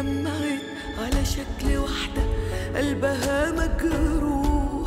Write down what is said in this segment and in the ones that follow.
اتجمعت على شكل واحدة قلبها مجروح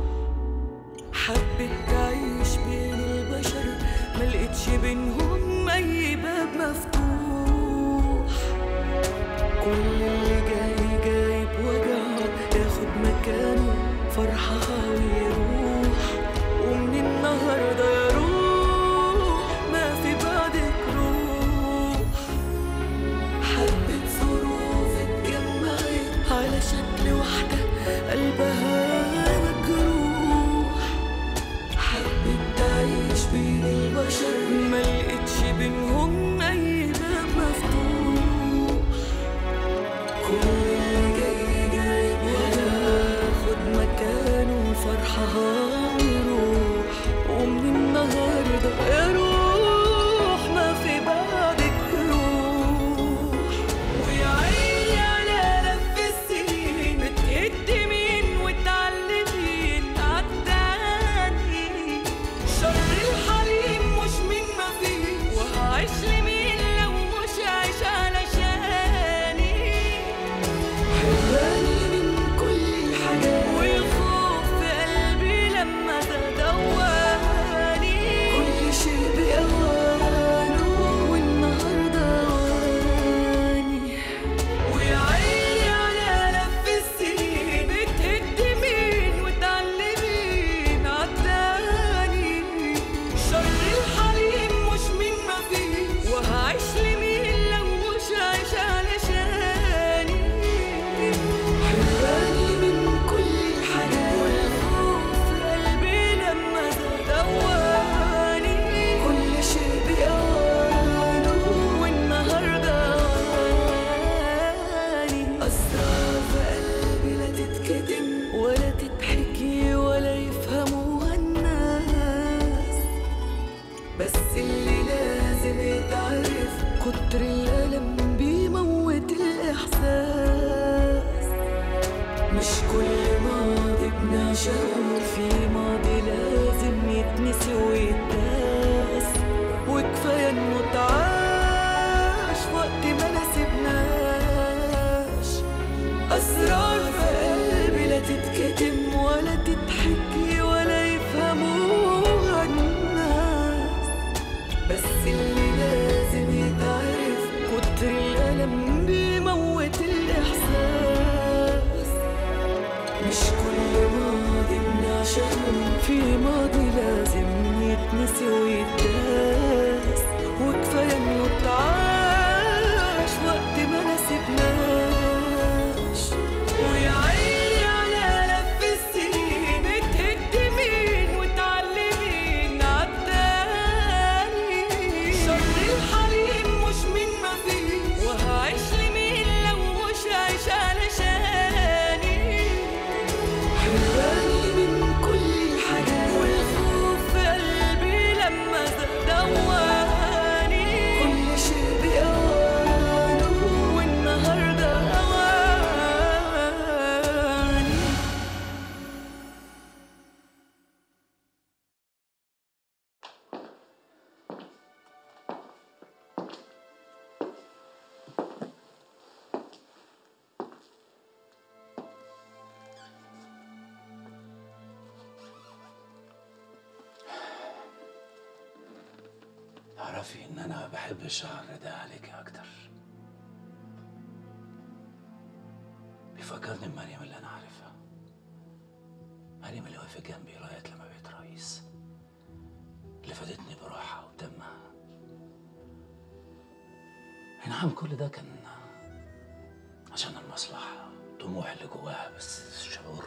حبت تعيش بين البشر ملقتش بينهم أي باب مفتوح كل اللي جاي جايب وجعه ياخد مكانه فرحها ويروح ومن النهارده يا روح ما في بعدك روح حبة ظروف اتجمعت على شكل واحدة قلبها مجروح حبت تعيش بين البشر ملقتش بينهم أي باب مفتوح كل اللي جاي جايب وياخد مكانه فرحها ويروح ومن النهارده يا روح ما في بعدك روح ويا عيني على لف السنين بتقدمين وتعلمين عالتاني شر الحليم مش من ما فيه وهعيش لمين لو مش عايش علشاني حراني من كل الحاجات والخوف في قلبي لما تدواني كل شيء بأوانه والنهارده أواني ويا عيني على لف السنين بتهدمين وتعلمين عالتاني شر الحليم مش من ما فيه وهعيش لمين لو مش عايش علشاني حراني من كل الحاجات والخوف في قلبي لما دواني كل شيء بأوانه والنهارده أواني أسرار في قلبي لا تتكتم ولا تتحكي ولا يفهموها الناس بس اللي لازم يتعرف كتر الألم بيموت الإحساس مش كل ماضي بنعشقه في ماضي لازم يتنسي ويتداس وكفاية انه اتعاش وقت ما نسيبناش أسرار في قلبي لا تتكتم ولا تتحكي ولا يفهموها الناس بس اللي لازم يتعرف كتر الألم بيموت الإحساس مش كل ماضي بنعشقه في ماضي لازم يتنسي ويتداس وكفاية إنه اتعاش وقت ما نسيبناش ويا عيني على لف السنين بتهدمين وتعلمين عالتاني شر الحليم مش من ما فيه وهعيش لمين لو مش عايش علشاني حراني من كل الحاجات والخوف في قلبي لما دواني كل شيء بأوانه والنهارده أواني تعرفي ان انا بحب الشعر ده عليك اكتر بيفكرني بمريم اللي انا عارفها مريم اللي وقفت جنبي لغايه لما بقيت رئيس اللي فادتني بروحها ودمها اي نعم كل ده كان عشان المصلحة الطموح اللي جواها بس شعور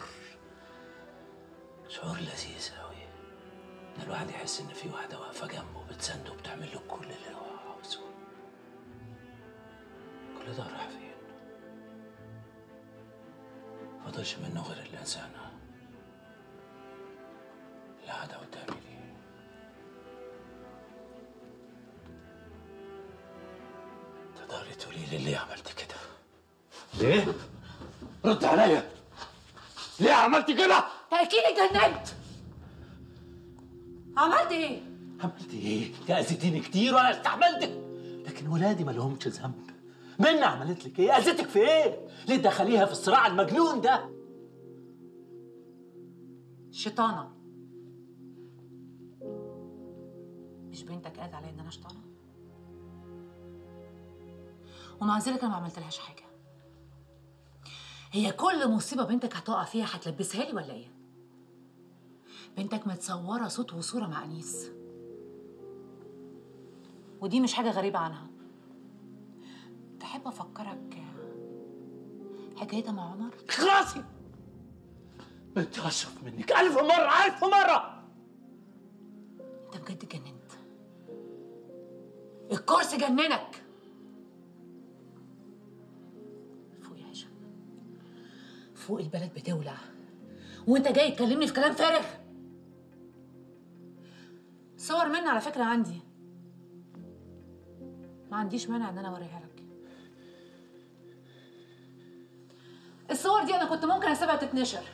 شعور لذيذ قوي ان الواحد يحس ان في واحدة واقفة جنبه بتسنده وبتعمل له كل اللي هو عاوزه كل ده راح فين فضلش منه غير الإنسانة اللي قاعدة قدامي دي تقدري تقولي لي ليه عملت كده ليه؟ رد عليا ليه عملت كده؟ تأكيد اتجننت عملت ايه؟ عملت ايه؟ انت اذيتيني كتير وانا استحملتك لكن ولادي ما لهمش ذنب منى عملت لك ايه اذتك في ايه ليه تدخليها في الصراع المجنون ده شيطانة مش بنتك قالت عليا ان انا شيطانة ومع ذلك انا ما عملتلهاش حاجة هي كل مصيبة بنتك هتقع فيها هتلبسها لي ولا ايه؟ بنتك متصورة صوت وصورة مع أنيس ودي مش حاجة غريبة عنها تحب أفكرك حكايتها مع عمر؟ خلاصي بنت اشرف منك الف مره الف مره انت بجد اتجننت الكرسي جننك فوق يا هشام فوق البلد بتولع وانت جاي تكلمني في كلام فارغ صور مني على فكرة عندي ما عنديش مانع ان انا اوريها لك الصور دي انا كنت ممكن اسيبها تتنشر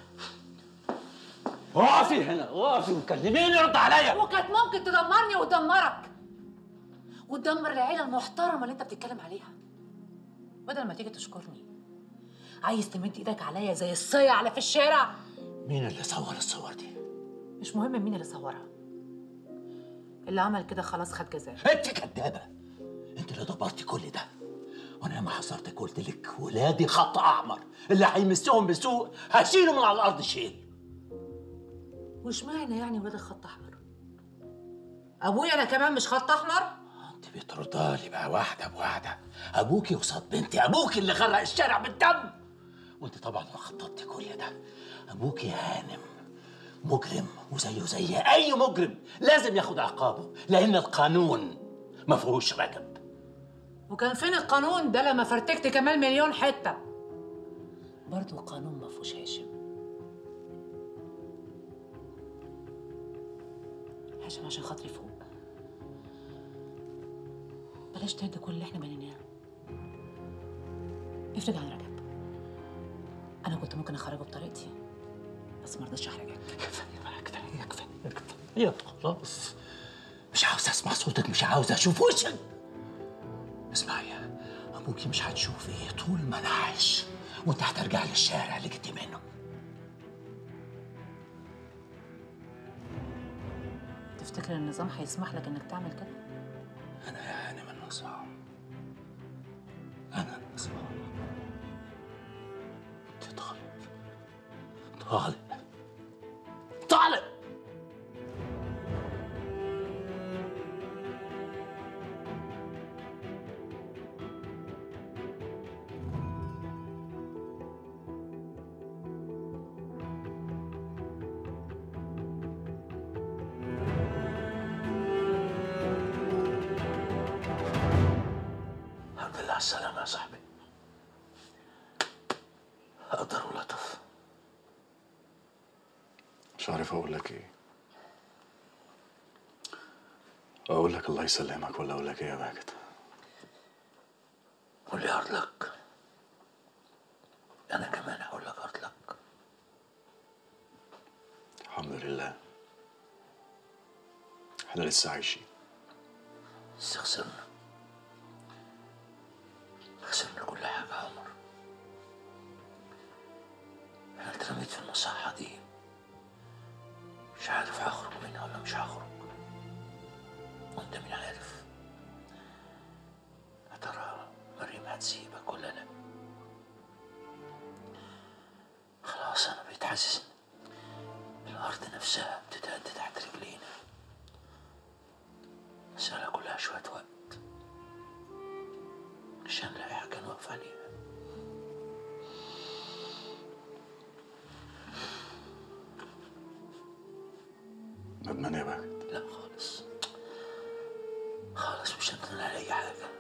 اقفي هنا اقفي وكلميني رد عليا وكانت ممكن تدمرني وتدمرك وتدمر العيله المحترمه اللي انت بتتكلم عليها بدل ما تيجي تشكرني عايز تمد ايدك عليا زي الصيع اللي في الشارع مين اللي صور الصور دي مش مهم مين اللي صورها اللي عمل كده خلاص خد جزاء انت كدابه انت اللي دبرتي كل ده وانا لما حصرتك قلت لك ولادي خط احمر اللي هيمسهم بسوء هشيله من على الارض شيل وش معنى يعني ولاد الخط احمر ابويا انا كمان مش خط احمر انت بتردالي بقى واحده بواحده ابوكي قصاد بنتي ابوكي اللي غرق الشارع بالدم وانت طبعا ما خططتي كل ده ابوكي هانم مجرم وزيه زي اي مجرم لازم ياخد عقابه لان القانون ما فيهوش رجب وكان فين القانون ده لما فرتكت كمان مليون حته برضه القانون ما فيهوش هاشم هاشم عشان خاطري فوق بلاش تهد كل اللي احنا بنيناه افرج عن رجب انا كنت ممكن اخرجه بطريقتي بس ما رضيتش احرجك كفايه بقى كفايه كفايه كفايه خلاص مش عاوز اسمع صوتك مش عاوز اشوف وشك اسمعي ابوكي مش هتشوف ايه طول ما انا عايش وانت هترجع للشارع اللي جيتي منه تفتكر النظام هيسمح لك انك تعمل كده انا يا هانم النظام انا النظام انت طالب طالب طالب الحمد لله على السلامة يا صاحبي أقدر ولطف مش عارف اقول لك ايه اقول لك الله يسلمك ولا اقول لك ايه يا باكت قول لي هارد لك أنا كمان هقول لك هارد لك الحمد لله احنا لسه عايشين بس خسرنا خسرنا كل حاجة يا عمر أنا اترميت في المصحة دي مش عارف هخرج منها ولا مش هخرج وأنت مين عارف يا ترى مريم هتسيبك ولا لا خلاص أنا بقيت حاسس إن الأرض نفسها بتتهد تحت رجلينا المسألة كلها شوية وقت عشان نلاقي حاجة نوقف عليها ندمان يا باكت لا خالص خالص مش ندمان على أي حاجة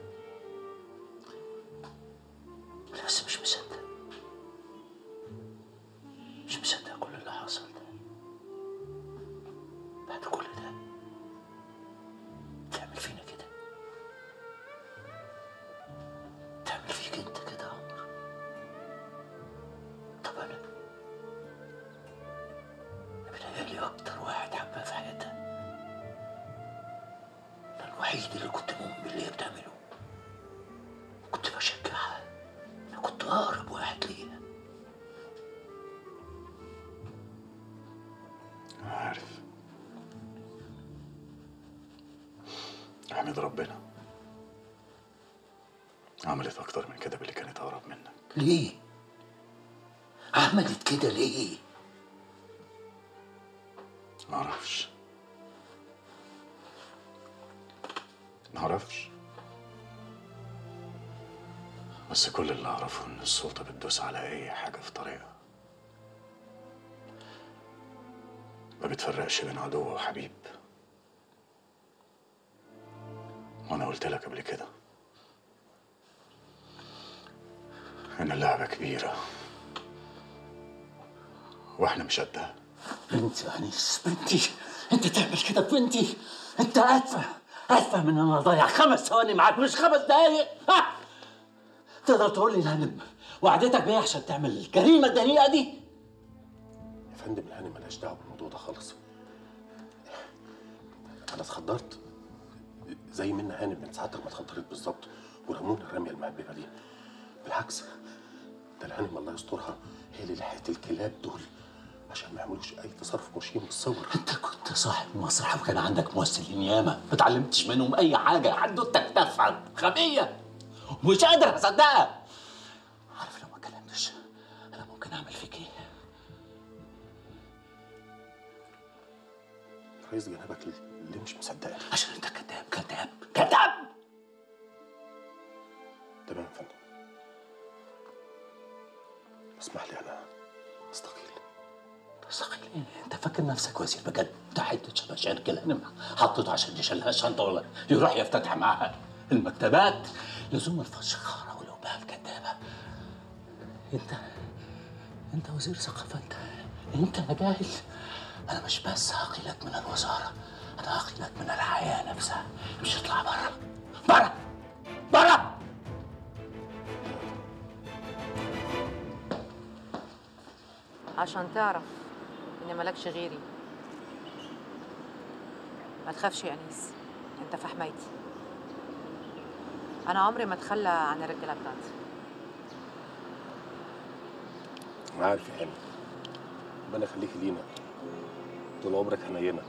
أنا بس مش مصدق مش مصدق كل اللي حصل ده بعد كل ده تعمل فينا كده تعمل فيك انت كده يا عمر طب انا بتهيألي اكتر واحد حبها في حياتها انا الوحيد اللي كنت مؤمن باللي هي بتعمله كنت بشجعها احمد ربنا عملت اكتر من كده باللي كانت اقرب منك ليه؟ عملت كده ليه؟ معرفش معرفش بس كل اللي اعرفه ان السلطة بتدوس على اي حاجة في طريقها ما بتفرقش بين عدو وحبيب وانا قلت لك قبل كده ان اللعبة كبيرة واحنا مش قدها بنتي يا انيس بنتي انت تعمل كده ببنتي انت ادفع ادفع من انا ضايع خمس ثواني معاك مش خمس دقايق ها تقدر تقول لي الهانم وعدتك بيه عشان تعمل الجريمه الدنيئه دي يا فندم الهانم ملهاش دعوه بالموضوع ده خالص انا اتخدرت زي منا هانم من ساعتك ما اتخدرت بالظبط ورمونا الرميه المهببه دي بالعكس ده الهانم الله يسترها هي اللي لحقت الكلاب دول عشان ما يعملوش اي تصرف مشين بالصور انت كنت صاحب مسرح وكان عندك ممثلين ياما ما اتعلمتش منهم اي حاجه حدوتك تافهه غبيه ومش قادر اصدقها عارف لو ما كلمتش انا ممكن اعمل فيك ايه رئيس جنابك اللي مش مصدقني عشان انت كذاب كذاب كذاب تمام يا فندم اسمح لي انا استقيل مستحيل ايه انت فاكر نفسك وزير بجد ده حته شبه شركه الهانم حطيته عشان يشيلها الشنطه ولا يروح يفتتح معاها المكتبات لزوم الفشخره والوباء الكدابه انت انت وزير ثقافه انت انت يا جاهل انا مش بس هقيلك من الوزاره انا هقيلك من الحياه نفسها مش اطلع بره بره بره عشان تعرف ان مالكش غيري ما تخافش يا انيس انت في حمايتي انا عمري ما اتخلى عن الرجاله بتاعتي انا عارف يا هانم ربنا يخليكي لينا طول عمرك حنينه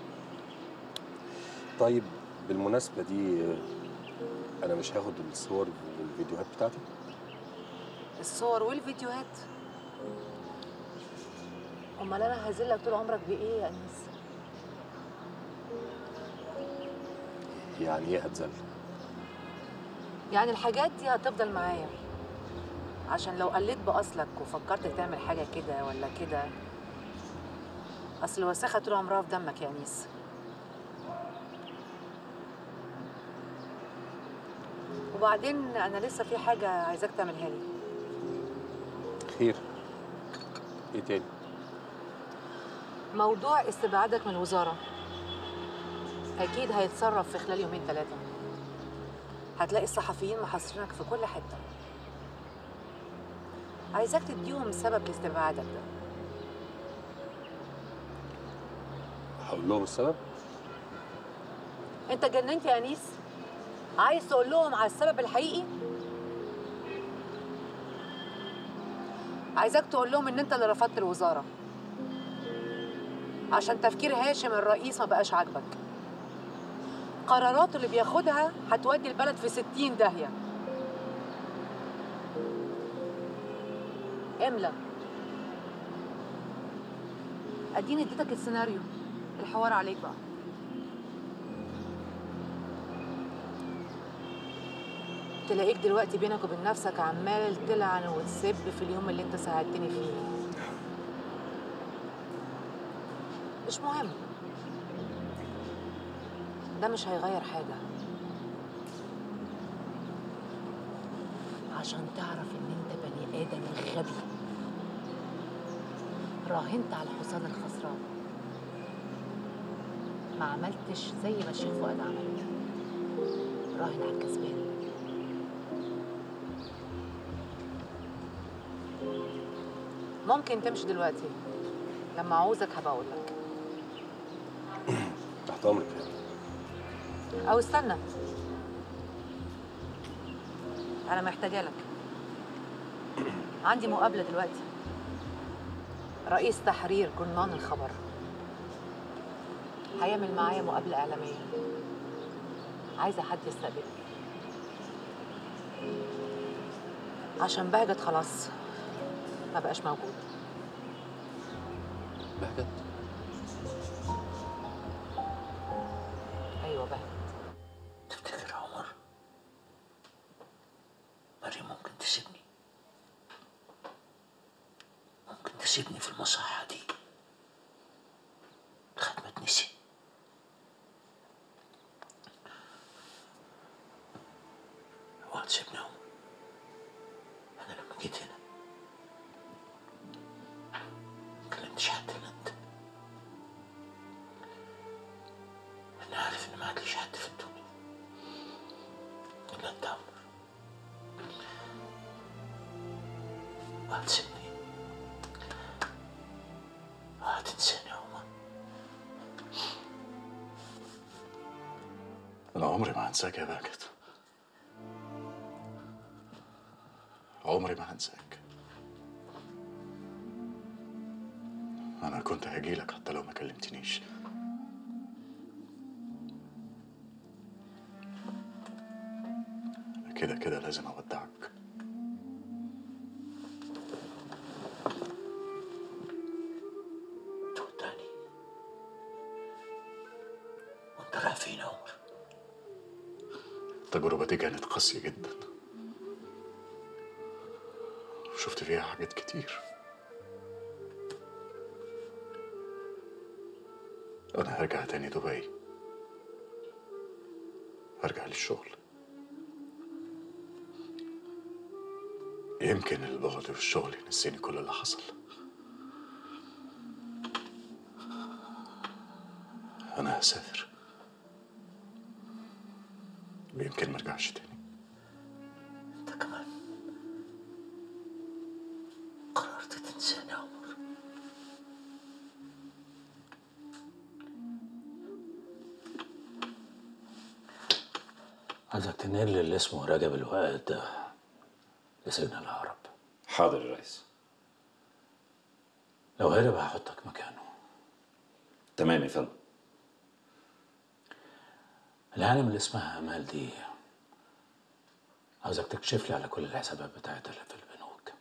طيب بالمناسبه دي انا مش هاخد الصور والفيديوهات بتاعتي الصور والفيديوهات امال انا هذلك طول عمرك بايه يا انيس يعني ايه هتذل يعني الحاجات دي هتفضل معايا عشان لو قلت باصلك وفكرت تعمل حاجه كده ولا كده اصل الوساخه طول عمرها في دمك يا انيس وبعدين انا لسه في حاجه عايزاك تعملها لي خير ايه تاني موضوع استبعادك من الوزاره اكيد هيتصرف في خلال يومين ثلاثه هتلاقي الصحفيين محاصرينك في كل حته عايزاك تديهم سبب لاستبعادك ده هقول لهم السبب انت جننت يا انيس عايز تقول لهم على السبب الحقيقي عايزاك تقول لهم ان انت اللي رفضت الوزاره عشان تفكير هاشم الرئيس ما بقاش عاجبك قراراته اللي بياخدها هتودي البلد في ستين داهيه املى اديني اديتك السيناريو الحوار عليك بقى تلاقيك دلوقتي بينك وبين نفسك عمال تلعن وتسب في اليوم اللي انت ساعدتني فيه مش مهم ده مش هيغير حاجة عشان تعرف ان انت بني ادم غبي راهنت على الحصان الخسران ما عملتش زي ما الشيخ فؤاد عمل راهن على الكسبان ممكن تمشي دلوقتي لما اعوزك هبقى اقول لك تحت امرك يا هانم. او استنى انا محتاجه لك عندي مقابله دلوقتي رئيس تحرير جرنان الخبر هيعمل معايا مقابله اعلاميه عايزه حد يستقبلني عشان بهجت خلاص ما بقاش موجود بهجت ايوه بهجت تفتكر يا عمر مريم ممكن تسيبني ممكن تسيبني في المصحة دي لغاية ما تنسي اوعى تسيبني يا عمر انا لما جيت هنا ما كلمتش حد الا انت انا عارف ان ما عادليش حد في الدنيا الا انت يا عمر وهتسيبني وهتنساني يا عمر أنا عمري ما هنساك يا باكت عمري ما هنساك أنا كنت هجيلك حتى لو ما كلمتنيش أنا كده كده لازم أودعك تودعني وانت رايح فين يا عمر التجربة دي كانت قاسية جدا وشفت فيها حاجات كتير أنا هرجع تاني دبي هرجع للشغل يمكن البعد في الشغل ينسيني كل اللي حصل أنا هسافر ويمكن مرجعش تاني انت كمان قررت تنساني يا عمر عايزك تنقل لي اللي اسمه رجب الوائد ده لسجن العرب حاضر يا ريس لو هرب هحطك مكانه تمام يا فندم الهانم اللي اسمها امال دي عاوزك تكشف لي على كل الحسابات بتاعتها اللي في البنوك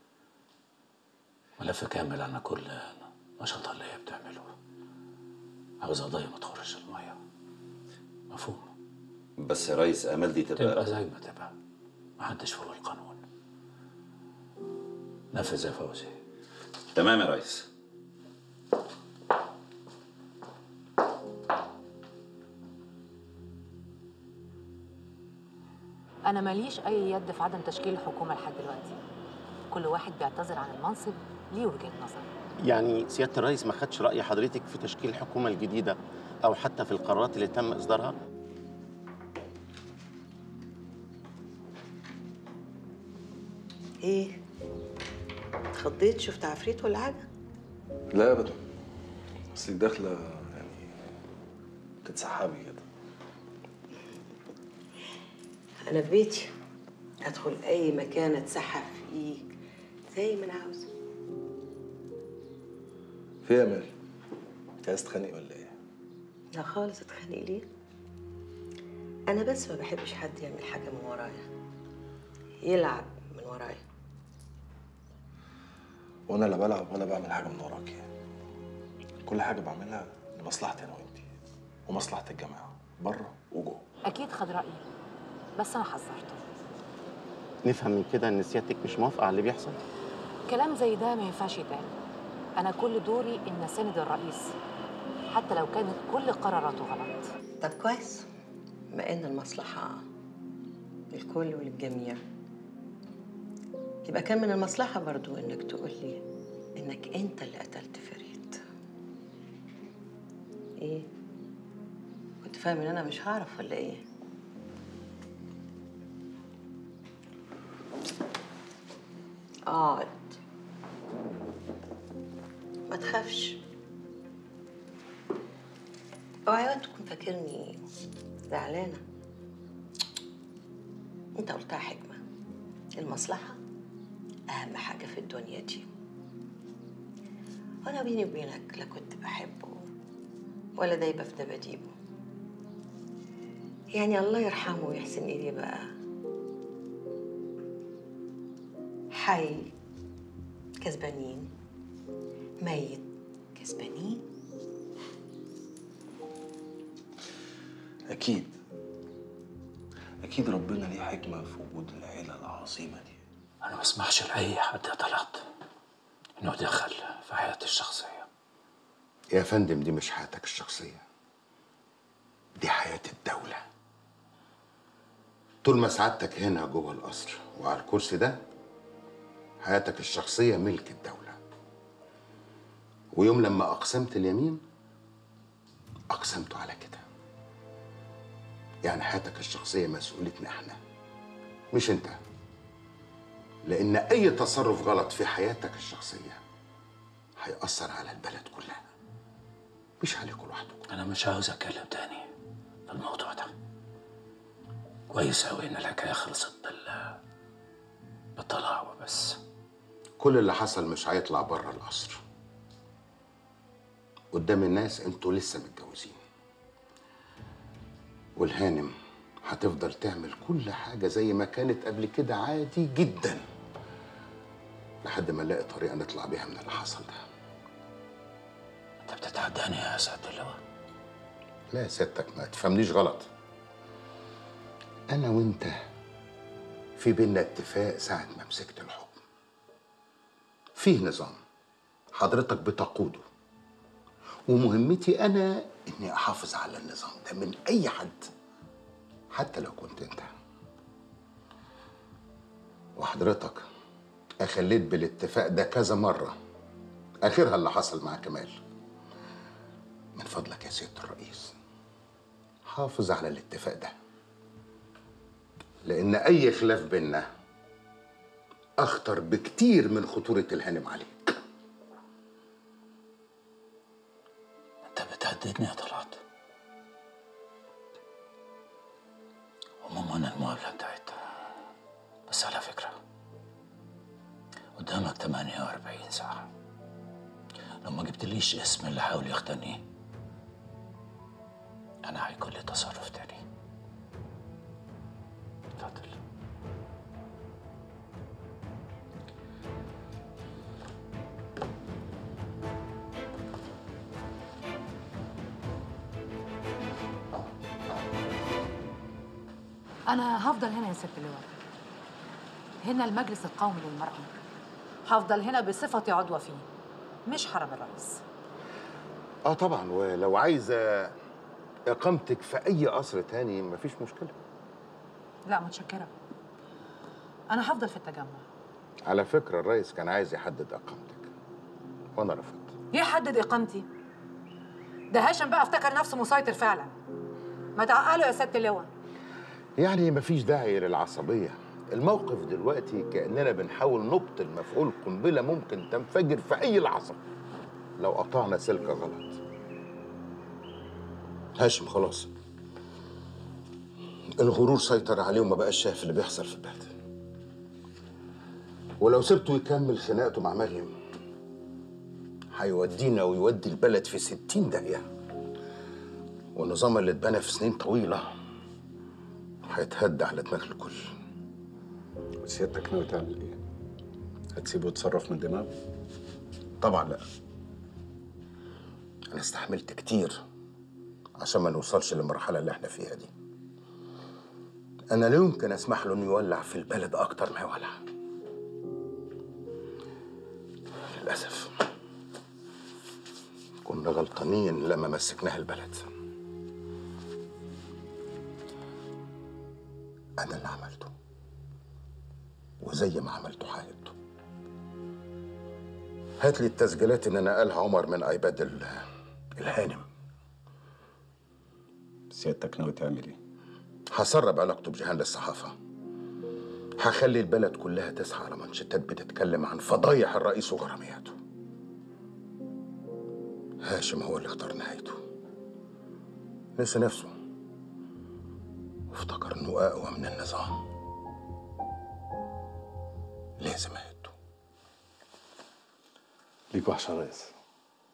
ملف كامل عن كل نشاطها اللي هي بتعمله عاوز قضية ما تخرش المية مفهوم بس يا ريس امال دي تبقى تبقى زي ما تبقى محدش فوق القانون نفذ يا فوزي تمام يا ريس انا ماليش اي يد في عدم تشكيل الحكومه لحد دلوقتي كل واحد بيعتذر عن المنصب ليه وجهه نظر يعني سيادة الرئيس ما خدش رأي حضرتك في تشكيل الحكومة الجديدة أو حتى في القرارات اللي تم إصدارها؟ ايه اتخضيت شفت عفريت ولا حاجه لا ابدا اصلك داخله يعني تتسحبي كده انا في بيتي ادخل اي مكان اتسحب فيه زي ما انا عاوزه في يا مال انت عايز تتخانقي ولا ايه لا خالص اتخانق ليه انا بس ما بحبش حد يعمل حاجه من ورايا يلعب من ورايا وانا لا بلعب ولا بعمل حاجه من وراكي كل حاجه بعملها لمصلحتي انا وانتي ومصلحه الجماعه بره وجوه اكيد خد رايي بس انا حذرته نفهم من كده إن سيادتك مش موافقة على اللي بيحصل؟ كلام زي ده ما ينفعش يتقال انا كل دوري ان اساند الرئيس حتى لو كانت كل قراراته غلط طب كويس بما ان المصلحه للكل وللجميع يبقى كان من المصلحه برضو انك تقول لي انك انت اللي قتلت فريد ايه كنت فاهم ان انا مش هعرف ولا ايه اقعد ما تخافش اوعى تكون فاكرني زعلانه انت قلتها حكمه المصلحه اهم حاجه في الدنيا دي وانا بيني وبينك لا كنت بحبه ولا دايبه في دباديبه يعني الله يرحمه ويحسن إليه بقى حي كسبانين ميت كسبانين اكيد اكيد ربنا ليه حكمه في وجود العيله العظيمه دي انا ما اسمحش لاي حد يا طلعت انه يدخل في حياتي الشخصيه يا فندم دي مش حياتك الشخصية دي حياة الدولة طول ما سعادتك هنا جوه القصر وعلى الكرسي ده حياتك الشخصية ملك الدولة ويوم لما أقسمت اليمين أقسمت على كده يعني حياتك الشخصية مسؤوليتنا احنا مش انت لأن أي تصرف غلط في حياتك الشخصية هيأثر على البلد كلها مش عليكم لوحدكم انا مش عاوز اتكلم تاني في الموضوع ده كويس اوي ان الحكايه خلصت بال بالطلاق وبس كل اللي حصل مش هيطلع بره القصر قدام الناس انتوا لسه متجوزين والهانم هتفضل تعمل كل حاجة زي ما كانت قبل كده عادي جدا لحد ما نلاقي طريقة نطلع بيها من اللي حصل ده انت بتتعداني يا سعاده اللواء لا يا ستك ما تفهمنيش غلط أنا وأنت في بينا اتفاق ساعة ما مسكت الحكم فيه نظام حضرتك بتقوده ومهمتي أنا إني أحافظ على النظام ده من أي حد حتى لو كنت أنت وحضرتك أخليت بالاتفاق ده كذا مرة آخرها اللي حصل مع كمال من فضلك يا سيادة الرئيس حافظ على الاتفاق ده لأن أي خلاف بينا أخطر بكتير من خطورة الهانم عليك انت بتهددني يا طلعت عموما المقابله انتهت بس على فكره قدامك 48 ساعه لو ما جبتليش اسم اللي حاول يختني انا هيكون لي تصرف تاني اتفضل أنا هفضل هنا يا ست اللواء هنا المجلس القومي للمرأة هفضل هنا بصفتي عضوة فيه مش حرم الرئيس اه طبعا ولو عايزة إقامتك في أي قصر تاني مفيش مشكلة لا متشكرة أنا هفضل في التجمع على فكرة الرئيس كان عايز يحدد إقامتك وأنا رفضت يحدد إقامتي ده هاشم بقى افتكر نفسه مسيطر فعلا ما تعقلوا يا ست اللواء يعني مفيش داعي للعصبية الموقف دلوقتي كأننا بنحاول نبطل مفعول قنبلة ممكن تنفجر في أي لحظة لو قطعنا سلك غلط هاشم خلاص الغرور سيطر عليه وما بقاش شايف اللي بيحصل في البلد ولو سبته يكمل خناقته مع مريم هيودينا ويودي البلد في ستين داهية والنظام اللي اتبنى في سنين طويلة هيتهد على دماغ الكل سيادتك ناوي تعمل ايه؟ هتسيبه يتصرف من دماغه؟ طبعا لا انا استحملت كتير عشان ما نوصلش للمرحله اللي احنا فيها دي انا لا يمكن اسمح له انه يولع في البلد اكتر ما يولع للاسف كنا غلطانين لما مسكناها البلد انا اللي عملته وزي ما عملته حقيقته هات لي التسجيلات اللي نقلها عمر من ايباد ال- الهانم سيادتك ناوي تعمل ايه؟ هسرب علاقته بجيهان للصحافة هخلي البلد كلها تصحى على منشطات بتتكلم عن فضايح الرئيس وغرامياته هاشم هو اللي اختار نهايته نسي نفسه وافتكر انه اقوى من النظام لازم اهده ليك وحشه يا ريس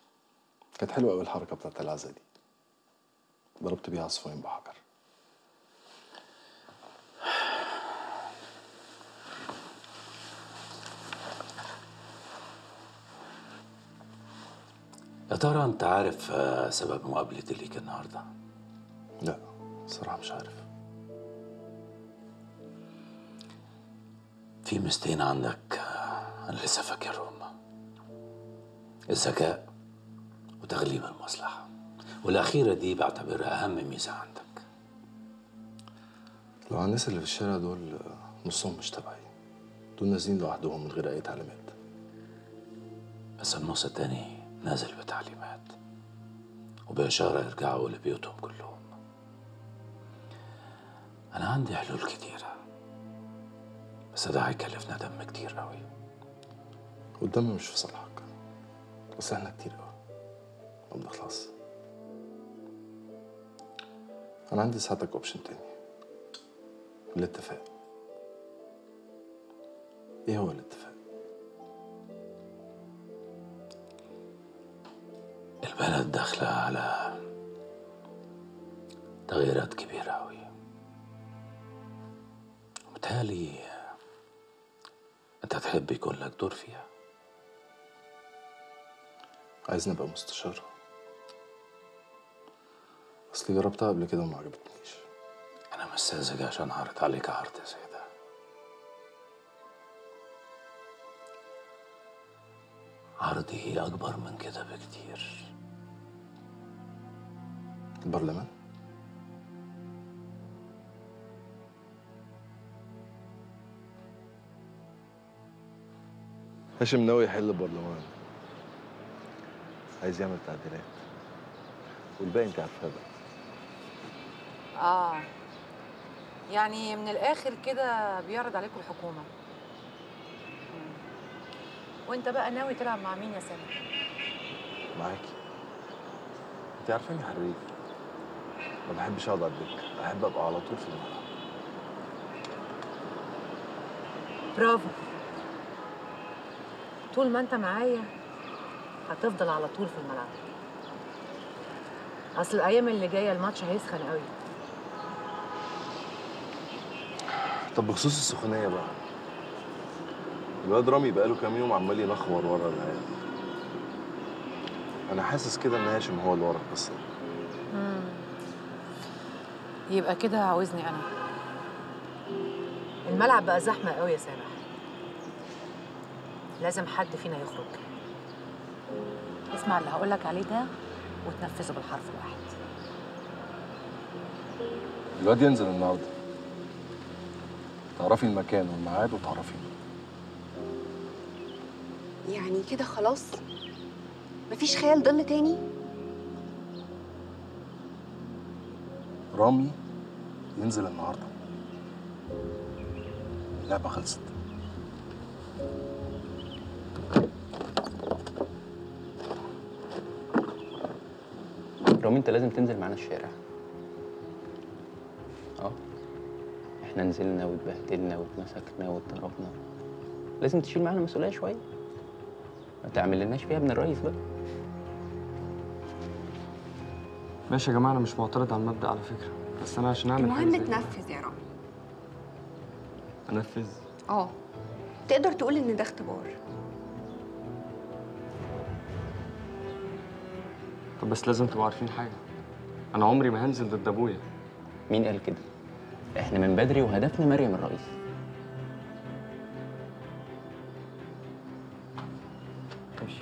كانت حلوه قوي الحركه بتاعت العزا دي ضربت بيها عصفورين بحجر يا ترى انت عارف آه، سبب مقابلتي ليك النهارده لا صراحة مش عارف في ميزتين عندك آه، انا لسه فاكرهم الذكاء وتغليب المصلحه والاخيره دي بعتبرها اهم ميزه عندك لو على الناس اللي في الشارع دول آه، نصهم مش تبعي دول نازلين لوحدهم من غير أي تعليمات بس النص التاني نازل بتعليمات وبإشارة يرجعوا لبيوتهم كلهم أنا عندي حلول كتيرة بس ده هيكلفنا دم كتير قوي والدم مش في صالحك بس احنا كتير قوي ما بنخلص انا عندي ساعتك اوبشن تاني الاتفاق ايه هو الاتفاق البلد داخلة على تغييرات كبيرة أوي وبالتالي أنت تحب يكون لك دور فيها عايزني ابقى مستشار اصلي جربتها قبل كده وما عجبتنيش أنا مش ساذج عشان أعرض عليك عرض زي ده عرضي أكبر من كده بكتير البرلمان هاشم ناوي يحل البرلمان عايز يعمل تعديلات والباقي انت عارفاه بقى اه يعني من الاخر كده بيعرض عليكم الحكومه مم. وانت بقى ناوي تلعب مع مين يا سامح معاكي انت عارفاني حريف ما بحبش اقعد على الدكه بحب ابقى على طول في الملعب برافو طول ما انت معايا هتفضل على طول في الملعب اصل الايام اللي جايه الماتش هيسخن قوي طب بخصوص السخونيه بقى الواد رامي بقاله كام يوم عمال ينخور ورا العيال انا حاسس كده ان هاشم هو اللي ورا القصه دي. مم. يبقى كده عاوزني انا الملعب بقى زحمه قوي يا سامح لازم حد فينا يخرج اسمع اللي هقولك عليه ده وتنفذه بالحرف الواحد الواد ينزل النهارده تعرفي المكان والميعاد وتعرفيني يعني كده خلاص مفيش خيال ضل تاني رامي ينزل النهارده اللعبه خلصت رامي انت لازم تنزل معانا الشارع اه احنا نزلنا واتبهدلنا واتمسكنا واتضربنا لازم تشيل معانا مسؤوليه شويه ما تعملناش فيها ابن الرئيس بقى ماشي يا جماعه انا مش معترض على المبدا على فكره بس انا عشان اعمل حاجه المهم زي كده تنفذ يا رامي انفذ اه تقدر تقول ان ده اختبار طب بس لازم تبقوا عارفين حاجه انا عمري ما هنزل ضد ابويا مين قال كده احنا من بدري وهدفنا مريم الرئيس ماشي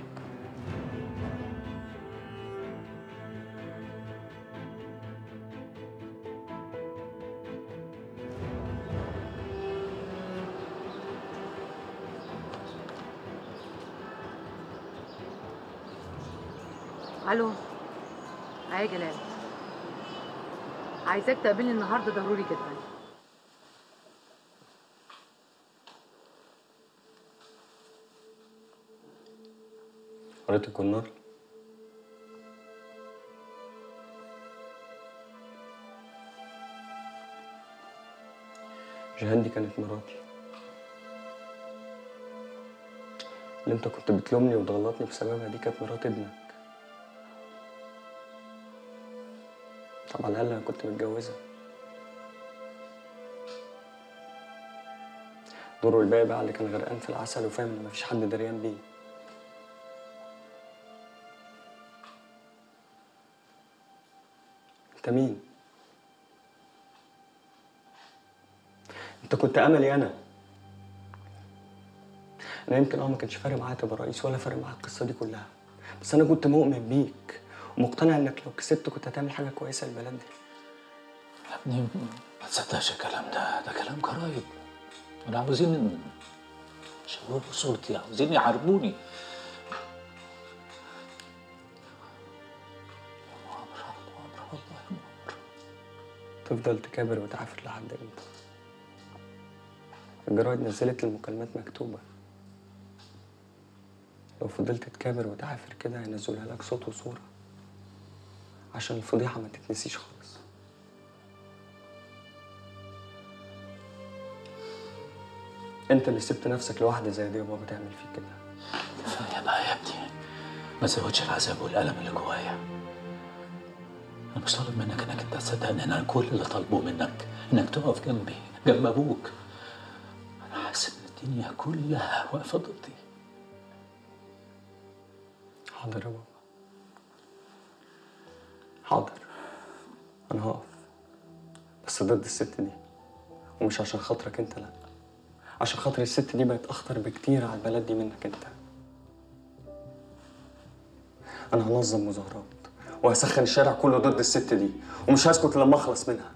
الو اه يا جلال عايزاك تقابلني النهارده ضروري جدا قريت الكنار جيهان دي كانت مراتي اللي انت كنت بتلومني وتغلطني بسببها دي كانت مرات ابنك طب على الأقل أنا كنت متجوزها دور الباقي بقى اللي كان غرقان في العسل وفاهم إن مفيش حد دريان بيه انت مين انت كنت املي انا انا يمكن اه ما كانش فارق معايا تبقى رئيس ولا فارق معايا القصه دي كلها بس انا كنت مؤمن بيك ومقتنع انك لو كسبت كنت هتعمل حاجه كويسه للبلد دي يا ابني ما تصدقش الكلام ده ده كلام جرايد انا عاوزين يشوهوا صورتي عاوزين يحاربوني تفضل تكابر وتعافر لحد امتى الجرايد نزلت المكالمات مكتوبة لو فضلت تكابر وتعافر كده هينزلها لك صوت وصورة عشان الفضيحة ما تتنسيش خالص انت اللي سبت نفسك لوحدة زي دي يا بابا تعمل فيك كده كفايه بقى يا ابني ما تزودش العذاب والالم اللي جوايا انا مش طالب منك انك انت تصدقني انا كل اللي طالبه منك انك تقف جنبي جنب ابوك انا حاسس ان الدنيا كلها واقفه ضدي حاضر يا بابا حاضر انا هقف بس ضد الست دي ومش عشان خاطرك انت لا عشان خاطر الست دي بقت اخطر بكتير على البلد دي منك انت انا هنظم مظاهرات وهسخن الشارع كله ضد الست دي ومش هسكت لما اخلص منها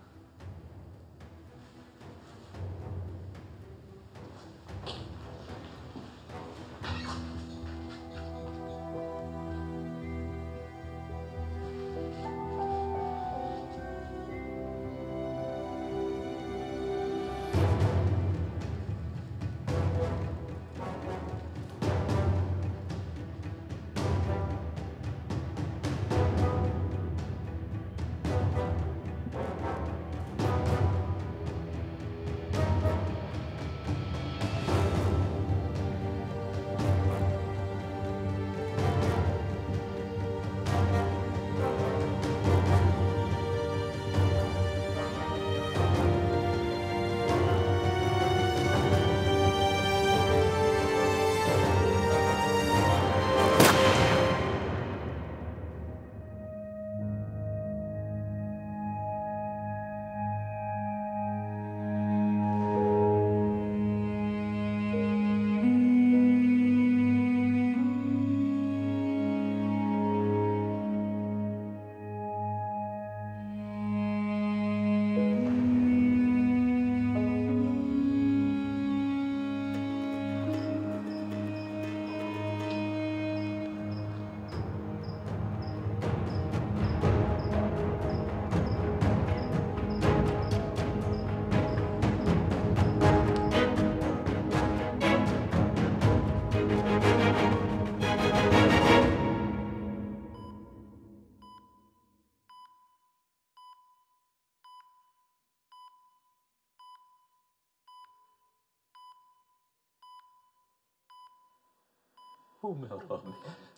قوم يا رامي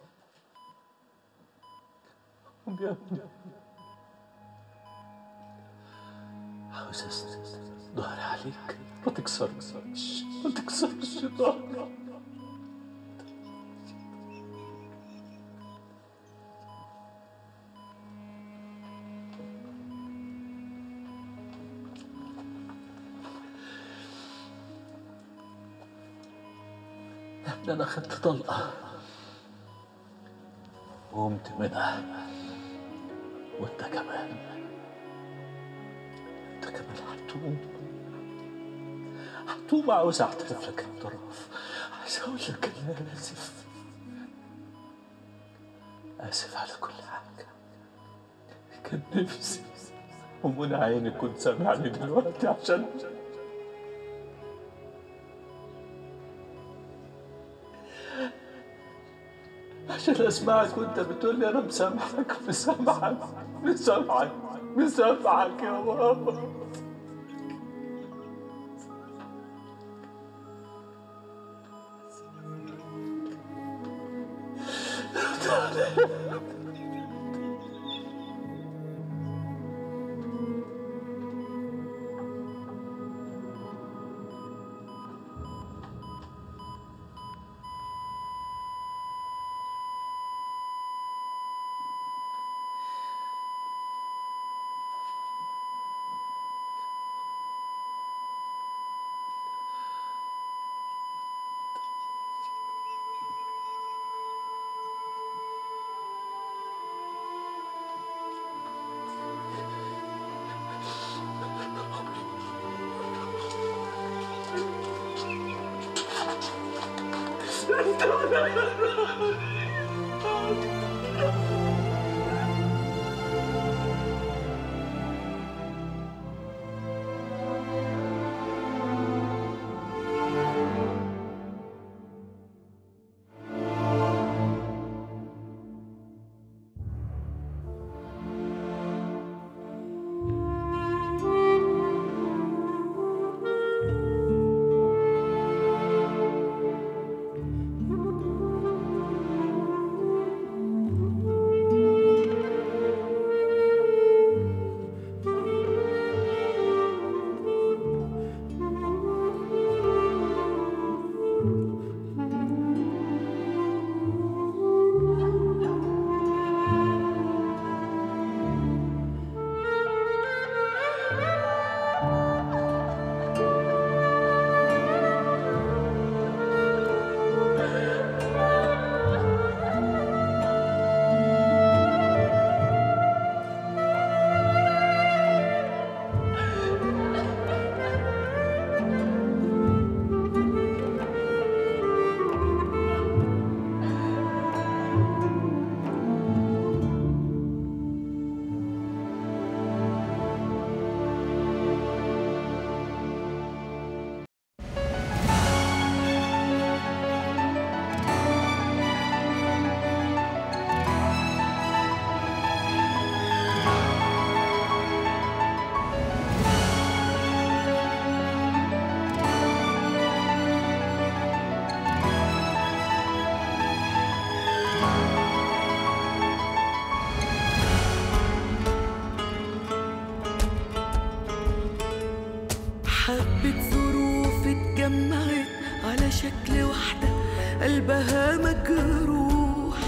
قوم يا ابني عاوز اسند ظهري عليك ما تكسرش ما تكسرش ظهري يا ابني انا خدت طلقه وقمت منها وانت كمان انت كمان هتقوم هتقوم عاوز اعترف لك اعتراف عايز اقول لك انا اسف اسف على كل حاجه كان نفسي ومنى عيني كنت سامعني دلوقتي عشان عشان اسمعك وانت بتقول لي انا مسامحك مسامحك مسامحك مسامحك يا بابا حبة ظروف اتجمعت على شكل واحدة قلبها مجروح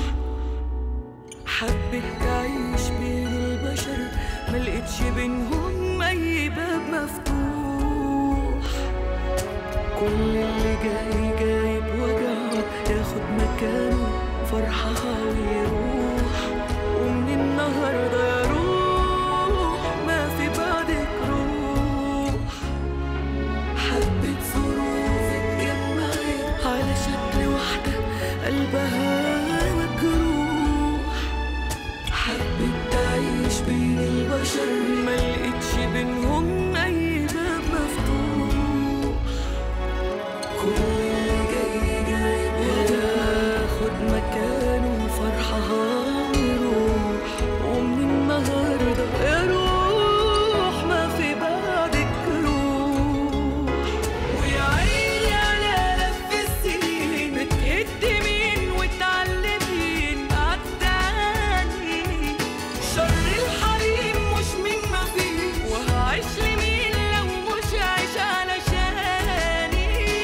حبت تعيش بين البشر ملقتش بينهم أي باب مفتوح كل اللي جاي جاي بوجعه ياخد مكانه فرحها ويروح ومن النهارده يروح ما في بعدك روح حبة ظروف اتجمعت على شكل واحدة قلبها مجروح حبت تعيش بين البشر ملقتش بينهم أي باب مفتوح كل اللي جاي جاي بياخد مكانه فرحها ويروح ومن النهارده يروح ما في بعدك روح ويا عيني على لف السنين بتهد مين وتعلمين عالتاني شر الحريم مش من ما فيه وهعيش لمين لو مش عايش علشاني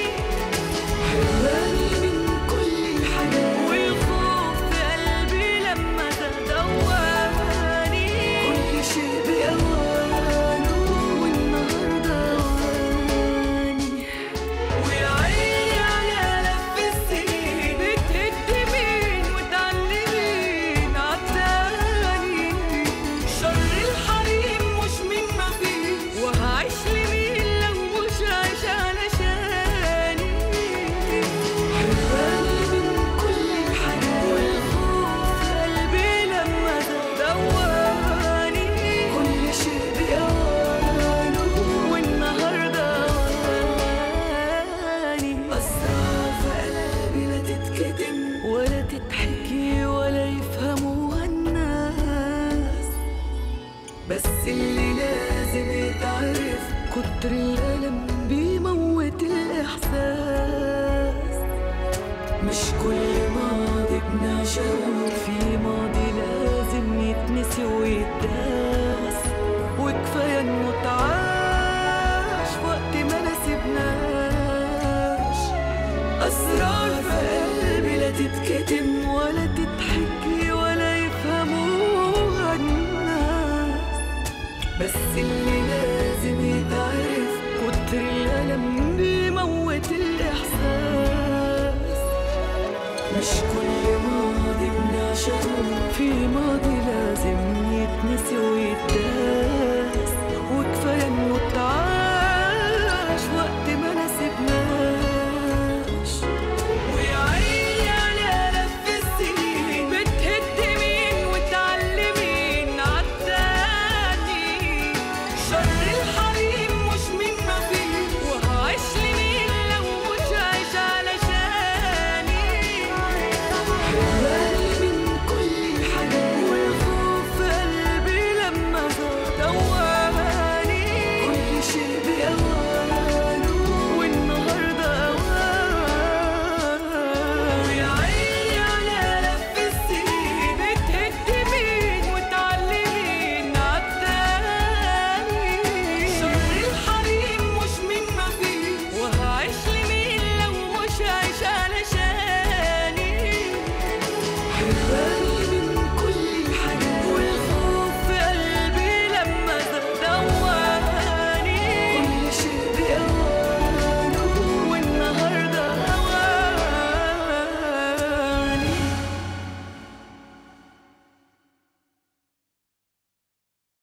حرماني من كل الحاجات والخوف في قلبي لما تدواني كل شيء بأوانه والنهارده أواني ويا عيني على لف السنين بتهد مين وتعلمين عالتاني شر الحريم مش من ما فيه وهعيش لمين لو مش عايش علشاني حرماني من كل الحاجات والخوف في قلبي لما دواني كل شيء بأوانه والنهارده أواني أسرار في قلبي لا تتكتم ولا تتحكي ولا يفهموها الناس بس اللي لازم يتعرف كتر الألم بيموت الإحساس مش كل ماضي بنعشقه في ماضي لازم يتنسي ويتداس وكفاية انه اتعاش في وقت ما نسيبناش أسرار في قلبي لا تتكتم ولا تتحكي ولا يفهموها الناس بس اللي لازم يتعرف كتر الألم بيموت الإحساس مش كل ماضي بنعشقه في ماضي لازم